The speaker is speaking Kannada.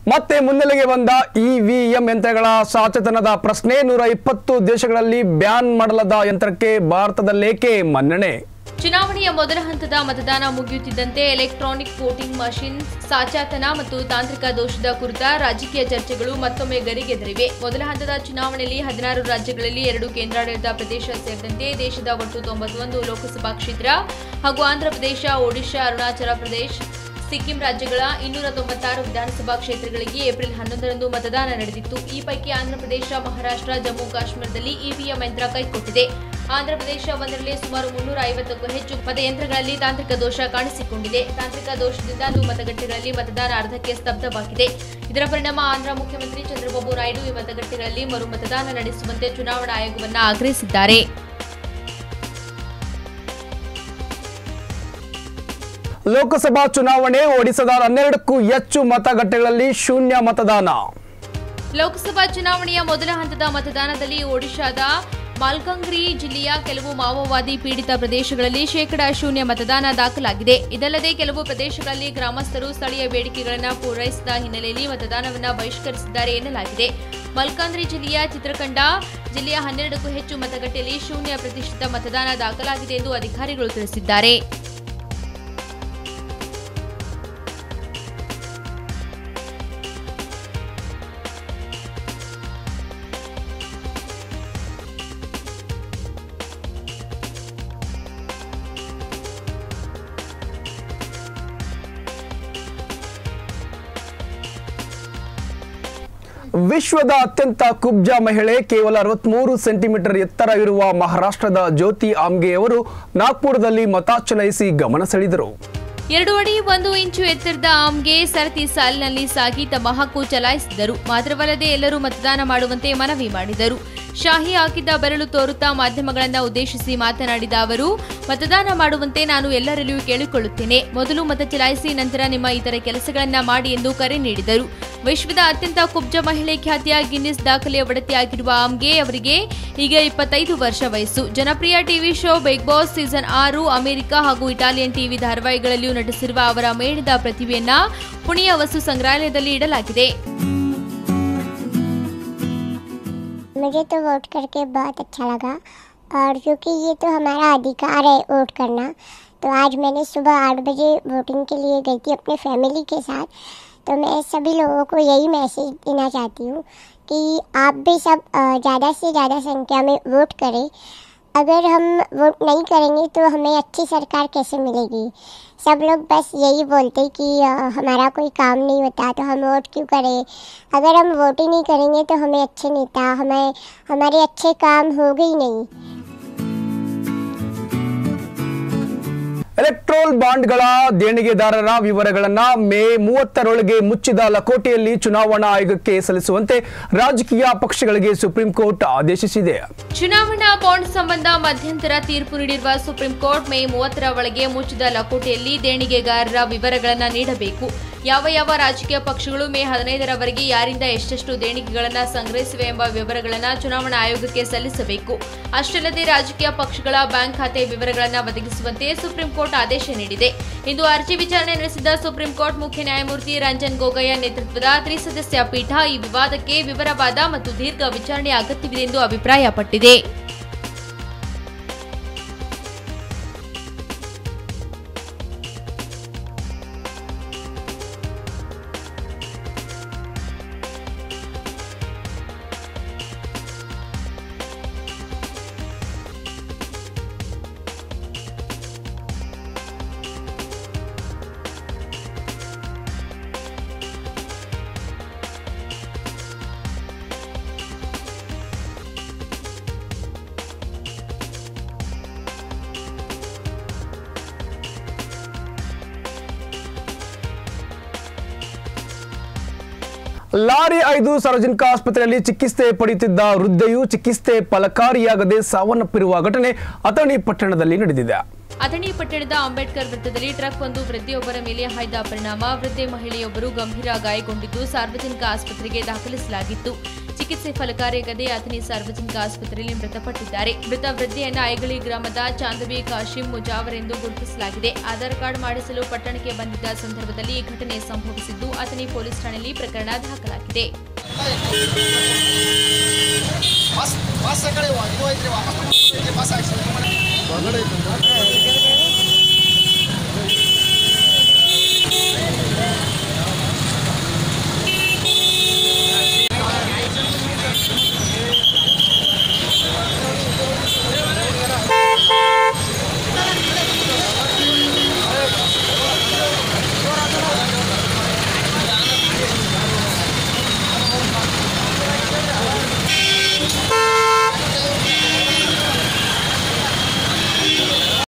ಮತ್ತೆ ಮುನ್ನೆಲೆಗೆ ಬಂದ ಇವಿಎಂ ಯಂತ್ರಗಳ ಸಾಚತನದ ಪ್ರಶ್ನೆ ನೂರ ಇಪ್ಪತ್ತು ದೇಶಗಳಲ್ಲಿ ಬ್ಯಾನ್ ಮಾಡಲಾದ ಯಂತ್ರಕ್ಕೆ ಭಾರತದಲ್ಲೇಕೆ ಮನ್ನಣೆ ಚುನಾವಣೆಯ ಮೊದಲ ಹಂತದ ಮತದಾನ ಮುಗಿಯುತ್ತಿದ್ದಂತೆ ಎಲೆಕ್ಟ್ರಾನಿಕ್ ವೋಟಿಂಗ್ ಮಷಿನ್ ಸಾಚಾತನ ಮತ್ತು ತಾಂತ್ರಿಕ ದೋಷದ ಕುರಿತ ರಾಜಕೀಯ ಚರ್ಚೆಗಳು ಮತ್ತೊಮ್ಮೆ ಗರಿಗೆದರಿವೆ ಮೊದಲ ಹಂತದ ಚುನಾವಣೆಯಲ್ಲಿ ಹದಿನಾರು ರಾಜ್ಯಗಳಲ್ಲಿ ಎರಡು ಕೇಂದ್ರಾಡಳಿತ ಪ್ರದೇಶ ಸೇರಿದಂತೆ ದೇಶದ ಒಟ್ಟು ತೊಂಬತ್ತೊಂದು ಲೋಕಸಭಾ ಕ್ಷೇತ್ರ ಹಾಗೂ ಆಂಧ್ರಪ್ರದೇಶ ಒಡಿಶಾ ಅರುಣಾಚಲ ಪ್ರದೇಶ ಸಿಕ್ಕಿಂ ರಾಜ್ಯಗಳ ಇನ್ನೂರ ತೊಂಬತ್ತಾರು ವಿಧಾನಸಭಾ ಕ್ಷೇತ್ರಗಳಿಗೆ ಏಪ್ರಿಲ್ ಹನ್ನೊಂದರಂದು ಮತದಾನ ನಡೆದಿತ್ತು ಈ ಪೈಕಿ ಆಂಧ್ರಪ್ರದೇಶ ಮಹಾರಾಷ್ಟ್ರ ಜಮ್ಮು ಕಾಶ್ಮೀರದಲ್ಲಿ ಇವಿಎಂ ಯಂತ್ರ ಕೈಕೊಟ್ಟಿದೆ ಆಂಧ್ರಪ್ರದೇಶ ಒಂದರಲ್ಲಿ ಸುಮಾರು ಮುನ್ನೂರ ಐವತ್ತಕ್ಕೂ ಹೆಚ್ಚು ಮತಯಂತ್ರಗಳಲ್ಲಿ ತಾಂತ್ರಿಕ ದೋಷ ಕಾಣಿಸಿಕೊಂಡಿದೆ ತಾಂತ್ರಿಕ ದೋಷದಿಂದ ನೂರು ಮತಗಟ್ಟೆಗಳಲ್ಲಿ ಮತದಾನ ಅರ್ಧಕ್ಕೆ ಸ್ತಬ್ಧವಾಗಿದೆ ಇದರ ಪರಿಣಾಮ ಆಂಧ್ರ ಮುಖ್ಯಮಂತ್ರಿ ಚಂದ್ರಬಾಬು ನಾಯ್ಡು ಈ ಮತಗಟ್ಟೆಗಳಲ್ಲಿ ಮರು ಮತದಾನ ನಡೆಸುವಂತೆ ಚುನಾವಣಾ ಆಯೋಗವನ್ನು ಆಗ್ರಹಿಸಿದ್ದಾರೆ ಲೋಕಸಭಾ ಚುನಾವಣೆ ಒಡಿಶಾದ ಹನ್ನೆರಡಕ್ಕೂ ಹೆಚ್ಚು ಮತಗಟ್ಟೆಗಳಲ್ಲಿ ಶೂನ್ಯ ಮತದಾನ ಲೋಕಸಭಾ ಚುನಾವಣೆಯ ಮೊದಲ ಹಂತದ ಮತದಾನದಲ್ಲಿ ಒಡಿಶಾದ ಮಾಲ್ಕಂಗ್ರಿ ಜಿಲ್ಲೆಯ ಕೆಲವು ಮಾವೋವಾದಿ ಪೀಡಿತ ಪ್ರದೇಶಗಳಲ್ಲಿ ಶೇಕಡಾ ಶೂನ್ಯ ಮತದಾನ ದಾಖಲಾಗಿದೆ ಇದಲ್ಲದೆ ಕೆಲವು ಪ್ರದೇಶಗಳಲ್ಲಿ ಗ್ರಾಮಸ್ಥರು ಸ್ಥಳೀಯ ಬೇಡಿಕೆಗಳನ್ನು ಪೂರೈಸಿದ ಹಿನ್ನೆಲೆಯಲ್ಲಿ ಮತದಾನವನ್ನು ಬಹಿಷ್ಕರಿಸಿದ್ದಾರೆ ಎನ್ನಲಾಗಿದೆ ಮಲ್ಕಾಂದ್ರಿ ಜಿಲ್ಲೆಯ ಚಿತ್ರಕಂಡ ಜಿಲ್ಲೆಯ ಹನ್ನೆರಡಕ್ಕೂ ಹೆಚ್ಚು ಮತಗಟ್ಟೆಯಲ್ಲಿ ಶೂನ್ಯ ಪ್ರತಿಶತ ಮತದಾನ ದಾಖಲಾಗಿದೆ ಎಂದು ಅಧಿಕಾರಿಗಳು ತಿಳಿಸಿದ್ದಾರೆ ವಿಶ್ವದ ಅತ್ಯಂತ ಕುಬ್ಜ ಮಹಿಳೆ ಕೇವಲ ಅರವತ್ಮೂರು ಸೆಂಟಿಮೀಟರ್ ಎತ್ತರ ಇರುವ ಮಹಾರಾಷ್ಟ್ರದ ಜ್ಯೋತಿ ಆಮ್ಗೆಯವರು ನಾಗ್ಪುರದಲ್ಲಿ ಮತ ಚಲಾಯಿಸಿ ಗಮನ ಸೆಳೆದರು ಎರಡು ಅಡಿ ಒಂದು ಇಂಚು ಎತ್ತರದ ಆಮ್ಗೆ ಸರತಿ ಸಾಲಿನಲ್ಲಿ ಸಾಗಿ ತಮ್ಮ ಹಕ್ಕು ಚಲಾಯಿಸಿದರು ಮಾತ್ರವಲ್ಲದೆ ಎಲ್ಲರೂ ಮತದಾನ ಮಾಡುವಂತೆ ಮನವಿ ಮಾಡಿದರು ಶಾಹಿ ಹಾಕಿದ್ದ ಬೆರಳು ತೋರುತ್ತಾ ಮಾಧ್ಯಮಗಳನ್ನು ಉದ್ದೇಶಿಸಿ ಮಾತನಾಡಿದ ಅವರು ಮತದಾನ ಮಾಡುವಂತೆ ನಾನು ಎಲ್ಲರಲ್ಲಿಯೂ ಕೇಳಿಕೊಳ್ಳುತ್ತೇನೆ ಮೊದಲು ಮತ ಚಲಾಯಿಸಿ ನಂತರ ನಿಮ್ಮ ಇತರ ಕೆಲಸಗಳನ್ನ ಮಾಡಿ ಎಂದು ಕರೆ ನೀಡಿದರು ವಿಶ್ವದ ಅತ್ಯಂತ ಕುಬ್ಜ ಮಹಿಳೆ ಖ್ಯಾತಿಯ ಗಿನ್ನಿಸ್ ದಾಖಲೆಯ ಒಡತಿಯಾಗಿರುವ ಆಮ್ಗೆ ಅವರಿಗೆ ಈಗ ಇಪ್ಪತ್ತೈದು ವರ್ಷ ವಯಸ್ಸು ಜನಪ್ರಿಯ TV show Bigg Boss season ಆರು ಅಮೆರಿಕ ಹಾಗೂ ಇಟಾಲಿಯನ್ ಟಿವಿ ಧಾರಾವಾಹಿಗಳಲ್ಲಿಯೂ ನಟಿಸಿರುವ ಅವರ ಮೇಣಿದ ಪ್ರತಿಭೆಯನ್ನ ಪುಣೆಯ ವಸ್ತು ಸಂಗ್ರಹಾಲಯದಲ್ಲಿ ಇಡಲಾಗಿದೆ मुझे तो वोट करके बहुत अच्छा लगा और क्योंकि ये तो हमारा अधिकार है वोट करना तो आज मैंने सुबह आठ बजे वोटिंग के लिए गई थी अपने फैमिली के साथ तो मैं सभी लोगों को यही मैसेज देना चाहती हूँ कि आप भी सब अ, ज़्यादा से ज़्यादा संख्या में वोट करें अगर हम वोट नहीं करेंगे तो हमें अच्छी सरकार कैसे मिलेगी सब लोग बस यही बोलते कि अ, हमारा कोई काम नहीं होता तो हम वोट क्यों करें अगर हम वोट ही नहीं करेंगे तो हमें अच्छे नेता हमें हमारे अच्छे काम होंगे ही नहीं ಎಲೆಕ್ಟ್ರೋಲ್ ಬಾಂಡ್ಗಳ ದೇಣಿಗೆದಾರರ ವಿವರಗಳನ್ನ ಮೇ ಮೂವತ್ತರೊಳಗೆ ಮುಚ್ಚಿದ ಲಕೋಟೆಯಲ್ಲಿ ಚುನಾವಣಾ ಆಯೋಗಕ್ಕೆ ಸಲ್ಲಿಸುವಂತೆ ರಾಜಕೀಯ ಪಕ್ಷಗಳಿಗೆ ಸುಪ್ರೀಂ ಕೋರ್ಟ್ ಆದೇಶಿಸಿದೆ ಚುನಾವಣಾ ಬಾಂಡ್ ಸಂಬಂಧ ಮಧ್ಯಂತರ ತೀರ್ಪು ನೀಡಿರುವ ಸುಪ್ರೀಂ ಕೋರ್ಟ್ ಮೇ ಮೂವತ್ತರ ಒಳಗೆ ಮುಚ್ಚಿದ ಲಕೋಟೆಯಲ್ಲಿ ದೇಣಿಗೆಗಾರರ ವಿವರಗಳನ್ನು ನೀಡಬೇಕು ಯಾವ ಯಾವ ರಾಜಕೀಯ ಪಕ್ಷಗಳು ಮೇ ಹದಿನೈದರವರೆಗೆ ಯಾರಿಂದ ಎಷ್ಟೆಷ್ಟು ದೇಣಿಗೆಗಳನ್ನು ಸಂಗ್ರಹಿಸಿವೆ ಎಂಬ ವಿವರಗಳನ್ನು ಚುನಾವಣಾ ಆಯೋಗಕ್ಕೆ ಸಲ್ಲಿಸಬೇಕು ಅಷ್ಟಲ್ಲದೆ ರಾಜಕೀಯ ಪಕ್ಷಗಳ ಬ್ಯಾಂಕ್ ಖಾತೆ ವಿವರಗಳನ್ನು ಒದಗಿಸುವಂತೆ ಸುಪ್ರೀಂ ಕೋರ್ಟ್ ಆದೇಶ ನೀಡಿದೆ ಇಂದು ಅರ್ಜಿ ವಿಚಾರಣೆ ನಡೆಸಿದ ಸುಪ್ರೀಂ ಕೋರ್ಟ್ ಮುಖ್ಯ ನ್ಯಾಯಮೂರ್ತಿ ರಂಜನ್ ಗೊಗೊಯ್ಯ ನೇತೃತ್ವದ ತ್ರಿಸದಸ್ಯ ಪೀಠ ಈ ವಿವಾದಕ್ಕೆ ವಿವರವಾದ ಮತ್ತು ದೀರ್ಘ ವಿಚಾರಣೆ ಅಗತ್ಯವಿದೆ ಎಂದು ಅಭಿಪ್ರಾಯಪಟ್ಟಿದೆ ಲಾರಿ ಐದು ಸಾರ್ವಜನಿಕ ಆಸ್ಪತ್ರೆಯಲ್ಲಿ ಚಿಕಿತ್ಸೆ ಪಡೆಯುತ್ತಿದ್ದ ವೃದ್ಧೆಯು ಚಿಕಿತ್ಸೆ ಫಲಕಾರಿಯಾಗದೆ ಸಾವನ್ನಪ್ಪಿರುವ ಘಟನೆ ಅಥಣಿ ಪಟ್ಟಣದಲ್ಲಿ ನಡೆದಿದೆ ಅಥಣಿ ಪಟ್ಟಣದ ಅಂಬೇಡ್ಕರ್ ವೃತ್ತದಲ್ಲಿ ಟ್ರಕ್ ಒಂದು ವೃದ್ಧೆಯೊಬ್ಬರ ಮೇಲೆ ಹಾಯ್ದ ಪರಿಣಾಮ ವೃದ್ಧೆ ಮಹಿಳೆಯೊಬ್ಬರು ಗಂಭೀರ ಗಾಯಗೊಂಡಿದ್ದು ಸಾರ್ವಜನಿಕ ಆಸ್ಪತ್ರೆಗೆ ದಾಖಲಿಸಲಾಗಿತ್ತು ಚಿಕಿತ್ಸೆ ಚಿಕಿತ್ಸೆ ಫಲಕಾರಿಯಾಗದೆ ಅಥಣಿ ಸಾರ್ವಜನಿಕ ಆಸ್ಪತ್ರೆಯಲ್ಲಿ ಮೃತಪಟ್ಟಿದ್ದಾರೆ ಮೃತ ವೃದ್ಧೆಯನ್ನ ಐಗಳಿ ಗ್ರಾಮದ ಚಾಂದವಿ ಕಾಶಿಂ ಮುಜಾವರ್ ಎಂದು ಗುರುತಿಸಲಾಗಿದೆ ಆಧಾರ್ ಕಾರ್ಡ್ ಮಾಡಿಸಲು ಪಟ್ಟಣಕ್ಕೆ ಬಂದಿದ್ದ ಸಂದರ್ಭದಲ್ಲಿ ಈ ಘಟನೆ ಸಂಭವಿಸಿದ್ದು ಅಥಣಿ ಪೊಲೀಸ್ ಠಾಣೆಯಲ್ಲಿ ಪ್ರಕರಣ ದಾಖಲಾಗಿದೆ ಬಸ್ ಬಸ್ ಆ ಕಡೆ ಇದು ಐತ್ರಿ ವಾಪಸ್ ಬಸ್ ಆಕ್ಸಿಡೆಂಟ್ ಮಾಡಿ